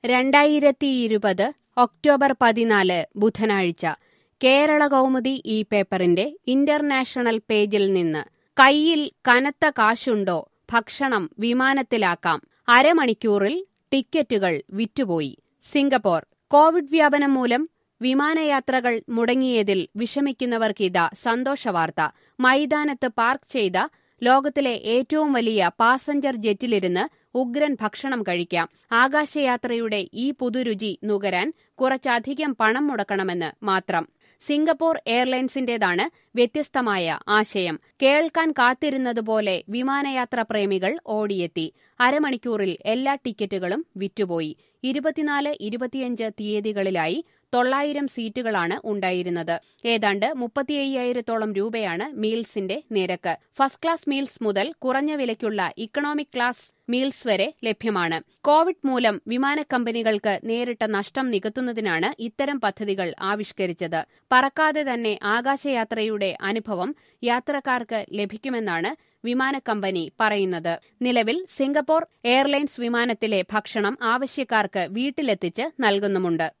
രണ്ടായിരത്തിയിരുപത് ഒക്ടോബർ പതിനാല് ബുധനാഴ്ച കേരള കൗമുദി ഈ പേപ്പറിന്റെ ഇന്റർനാഷണൽ പേജിൽ നിന്ന് കയ്യിൽ കനത്ത കാശുണ്ടോ ഭക്ഷണം വിമാനത്തിലാക്കാം അരമണിക്കൂറിൽ ടിക്കറ്റുകൾ വിറ്റുപോയി സിംഗപ്പൂർ കോവിഡ് വ്യാപനം മൂലം വിമാനയാത്രകൾ മുടങ്ങിയതിൽ വിഷമിക്കുന്നവർക്കിതാ സന്തോഷവാർത്ത മൈതാനത്ത് പാർക്ക് ചെയ്ത ലോകത്തിലെ ഏറ്റവും വലിയ പാസഞ്ചർ ജെറ്റിലിരുന്ന് ഉഗ്രൻ ഭക്ഷണം കഴിക്കാം ആകാശയാത്രയുടെ ഈ പുതുരുചി നുകരാൻ കുറച്ചധികം പണം മുടക്കണമെന്ന് മാത്രം സിംഗപ്പൂർ എയർലൈൻസിന്റേതാണ് വ്യത്യസ്തമായ ആശയം കേൾക്കാൻ കാത്തിരുന്നതുപോലെ വിമാനയാത്ര പ്രേമികൾ ഓടിയെത്തി അരമണിക്കൂറിൽ എല്ലാ ടിക്കറ്റുകളും വിറ്റുപോയി ഇരുപത്തിനാല് ഇരുപത്തിയഞ്ച് തീയതികളിലായി തൊള്ളായിരം സീറ്റുകളാണ് ഉണ്ടായിരുന്നത് ഏതാണ്ട് മുപ്പത്തി അയ്യായിരത്തോളം രൂപയാണ് മീൽസിന്റെ നിരക്ക് ഫസ്റ്റ് ക്ലാസ് മീൽസ് മുതൽ കുറഞ്ഞ വിലയ്ക്കുള്ള ഇക്കണോമിക് ക്ലാസ് മീൽസ് വരെ ലഭ്യമാണ് കോവിഡ് മൂലം വിമാന കമ്പനികൾക്ക് നേരിട്ട നഷ്ടം നികത്തുന്നതിനാണ് ഇത്തരം പദ്ധതികൾ ആവിഷ്കരിച്ചത് പറക്കാതെ തന്നെ ആകാശയാത്രയുടെ അനുഭവം യാത്രക്കാർക്ക് ലഭിക്കുമെന്നാണ് വിമാന കമ്പനി പറയുന്നത് നിലവിൽ സിംഗപ്പൂർ എയർലൈൻസ് വിമാനത്തിലെ ഭക്ഷണം ആവശ്യക്കാർക്ക് വീട്ടിലെത്തിച്ച് നൽകുന്നുമുണ്ട്